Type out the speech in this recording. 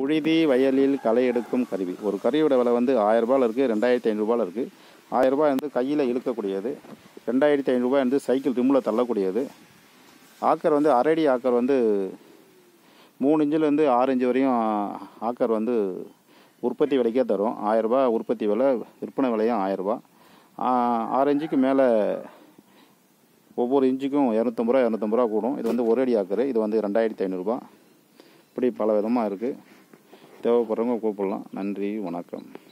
புழுதி வயலில் களை எடுக்கும் கருவி ஒரு கருவியோட விலை வந்து ஆயிரரூபாவில் இருக்குது ரெண்டாயிரத்தி ஐநூறுரூபாவில் இருக்குது ஆயிரரூபா வந்து கையில் இழுக்கக்கூடியது ரெண்டாயிரத்தி ஐநூறுரூபா வந்து சைக்கிள் ரிம்மில் தள்ளக்கூடியது ஆக்கர் வந்து அரடி ஆக்கர் வந்து மூணு இன்ச்சிலேருந்து ஆறு இன்ச்சு வரையும் ஆக்கர் வந்து உற்பத்தி விலைக்கே தரும் ஆயிரரூபா உற்பத்தி விலை விற்பனை விலையும் ஆயிரரூபா ஆறு இன்ச்சுக்கு மேலே ஒவ்வொரு இன்ச்சுக்கும் இரநூத்தம்பது ரூபா இரநூத்தம்பது ரூபா கூடும் இது வந்து ஒரு அடி ஆக்கர் இது வந்து ரெண்டாயிரத்தி ஐநூறுரூபா இப்படி பல விதமாக இருக்குது தேவைப்படுறவங்க கூப்பிடலாம் நன்றி வணக்கம்